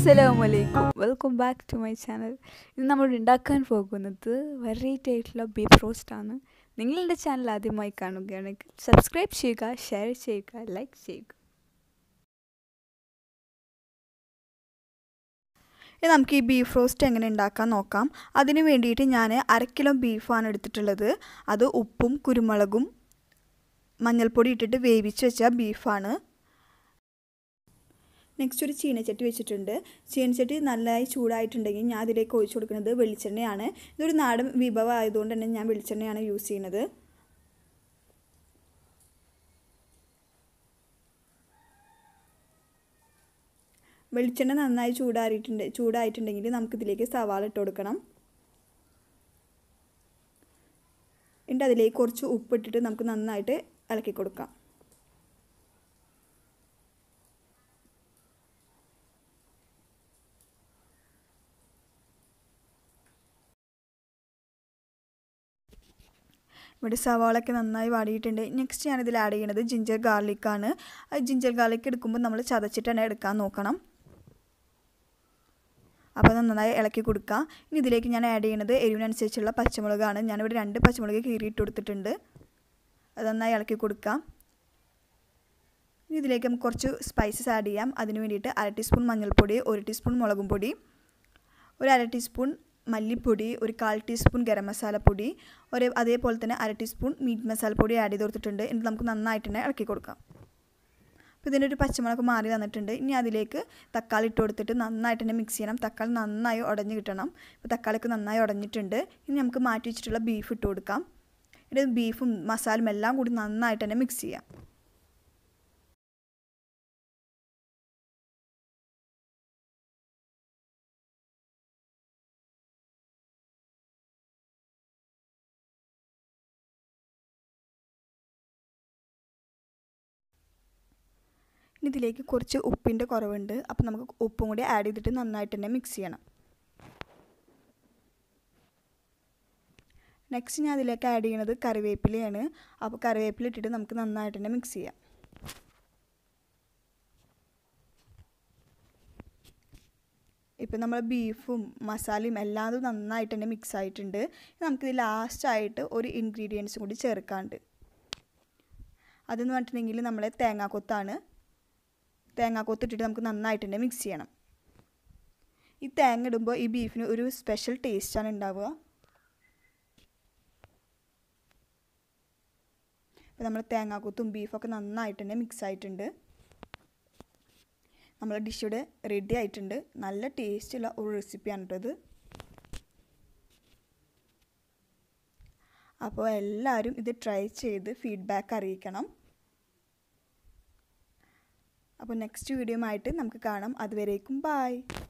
അസ്സലാമലൈക്കും welcome back to my channel ഇന്ന് നമ്മൾ ഉണ്ടാക്കാൻ പോകുന്നത് വെറൈറ്റി ആയിട്ടുള്ള ബീഫ് റോസ്റ്റ് ആണ് നിങ്ങളുടെ ചാനൽ ആദ്യമായി കാണുകയാണെങ്കിൽ സബ്സ്ക്രൈബ് ചെയ്യുക ഷെയർ ചെയ്യുക ലൈക്ക് ചെയ്യുക ഇനി നമുക്ക് ഈ ബീഫ് റോസ്റ്റ് എങ്ങനെ ഉണ്ടാക്കാൻ നോക്കാം അതിന് വേണ്ടിയിട്ട് ഞാൻ അര കിലോ ബീഫാണ് എടുത്തിട്ടുള്ളത് അത് ഉപ്പും കുരുമുളകും മഞ്ഞൾപ്പൊടി ഇട്ടിട്ട് വേവിച്ച് വെച്ച ബീഫാണ് നെക്സ്റ്റ് ഒരു ചീനച്ചട്ടി വെച്ചിട്ടുണ്ട് ചീനച്ചട്ടി നല്ലതായി ചൂടായിട്ടുണ്ടെങ്കിൽ ഞാൻ അതിലേക്ക് ഒഴിച്ചു കൊടുക്കുന്നത് വെളിച്ചെണ്ണയാണ് ഇതൊരു നാടൻ വിഭവം ആയതുകൊണ്ട് തന്നെ ഞാൻ വെളിച്ചെണ്ണയാണ് യൂസ് ചെയ്യുന്നത് വെളിച്ചെണ്ണ നന്നായി ചൂടാറിയിട്ടുണ്ട് ചൂടായിട്ടുണ്ടെങ്കിൽ നമുക്കിതിലേക്ക് സവാള ഇട്ട് കൊടുക്കണം എന്നിട്ട് അതിലേക്ക് കുറച്ച് ഉപ്പിട്ടിട്ട് നമുക്ക് നന്നായിട്ട് ഇളക്കി കൊടുക്കാം ഇവിടെ സവാളൊക്കെ നന്നായി വാടിയിട്ടുണ്ട് നെക്സ്റ്റ് ഞാനിതിൽ ആഡ് ചെയ്യുന്നത് ജിഞ്ചർ ഗാർലിക്കാണ് അത് ജിഞ്ചർ ഗാർലിക്ക് എടുക്കുമ്പോൾ നമ്മൾ ചതച്ചിട്ട് തന്നെ എടുക്കാൻ നോക്കണം അപ്പോൾ നന്നായി ഇളക്കി കൊടുക്കുക ഇനി ഇതിലേക്ക് ഞാൻ ആഡ് ചെയ്യുന്നത് എരിവിനനുസരിച്ചുള്ള പച്ചമുളകാണ് ഞാനിവിടെ രണ്ട് പച്ചമുളക് കീറിയിട്ട് കൊടുത്തിട്ടുണ്ട് അത് നന്നായി ഇളക്കി കൊടുക്കാം ഇനി ഇതിലേക്ക് നമുക്ക് കുറച്ച് സ്പൈസസ് ആഡ് ചെയ്യാം അതിന് വേണ്ടിയിട്ട് അര ടീസ്പൂൺ മഞ്ഞൾപ്പൊടി ഒരു ടീസ്പൂൺ മുളകും പൊടി ഒരു അര ടീസ്പൂൺ മല്ലിപ്പൊടി ഒരു കാൽ ടീസ്പൂൺ ഗരം മസാലപ്പൊടി ഒരു അതേപോലെ തന്നെ അര ടീസ്പൂൺ മീറ്റ് മസാലപ്പൊടി ആഡ് ചെയ്ത് കൊടുത്തിട്ടുണ്ട് എന്നിട്ട് നമുക്ക് നന്നായിട്ട് തന്നെ ഇളക്കി കൊടുക്കാം അപ്പോൾ ഇതിൻ്റെ ഒരു പച്ചമുളക് മാറി വന്നിട്ടുണ്ട് ഇനി അതിലേക്ക് തക്കാളി ഇട്ട് കൊടുത്തിട്ട് നന്നായിട്ട് തന്നെ മിക്സ് ചെയ്യണം തക്കാളി നന്നായി ഉടഞ്ഞ് കിട്ടണം ഇപ്പോൾ തക്കാളിക്ക് നന്നായി ഉടഞ്ഞിട്ടുണ്ട് ഇനി നമുക്ക് മാറ്റി വെച്ചിട്ടുള്ള ബീഫ് ഇട്ട് കൊടുക്കാം ഇത് ബീഫും മസാലയും എല്ലാം കൂടി നന്നായിട്ട് തന്നെ മിക്സ് ചെയ്യാം ഇനി ഇതിലേക്ക് കുറച്ച് ഉപ്പിൻ്റെ കുറവുണ്ട് അപ്പോൾ നമുക്ക് ഉപ്പും കൂടി ആഡ് ചെയ്തിട്ട് നന്നായിട്ട് തന്നെ മിക്സ് ചെയ്യണം നെക്സ്റ്റ് ഞാൻ അതിലേക്ക് ആഡ് ചെയ്യുന്നത് കറിവേപ്പിലയാണ് അപ്പോൾ കറിവേപ്പില ഇട്ടിട്ട് നമുക്ക് നന്നായിട്ട് തന്നെ മിക്സ് ചെയ്യാം ഇപ്പം നമ്മൾ ബീഫും മസാലയും എല്ലാം നന്നായിട്ട് തന്നെ മിക്സ് ആയിട്ടുണ്ട് നമുക്കിത് ലാസ്റ്റായിട്ട് ഒരു ഇൻഗ്രീഡിയൻസും കൂടി ചേർക്കാണ്ട് അതെന്ന് പറഞ്ഞിട്ടുണ്ടെങ്കിൽ നമ്മളെ തേങ്ങാക്കൊത്താണ് തേങ്ങാക്കൊത്ത് ഇട്ടിട്ട് നമുക്ക് നന്നായിട്ട് തന്നെ മിക്സ് ചെയ്യണം ഈ തേങ്ങ ഇടുമ്പോൾ ഈ ബീഫിന് ഒരു സ്പെഷ്യൽ ടേസ്റ്റാണ് ഉണ്ടാവുക അപ്പോൾ നമ്മൾ തേങ്ങാക്കൊത്തും ബീഫൊക്കെ നന്നായിട്ട് തന്നെ മിക്സ് ആയിട്ടുണ്ട് നമ്മൾ ഡിഷ് ഇവിടെ റെഡി ആയിട്ടുണ്ട് നല്ല ടേസ്റ്റുള്ള ഒരു റെസിപ്പിയാണ് കേട്ടോ ഇത് അപ്പോൾ എല്ലാവരും ഇത് ട്രൈ ചെയ്ത് ഫീഡ്ബാക്ക് അറിയിക്കണം അപ്പോൾ നെക്സ്റ്റ് വീഡിയോ ആയിട്ട് നമുക്ക് കാണാം അതുവരേക്കും ബായ്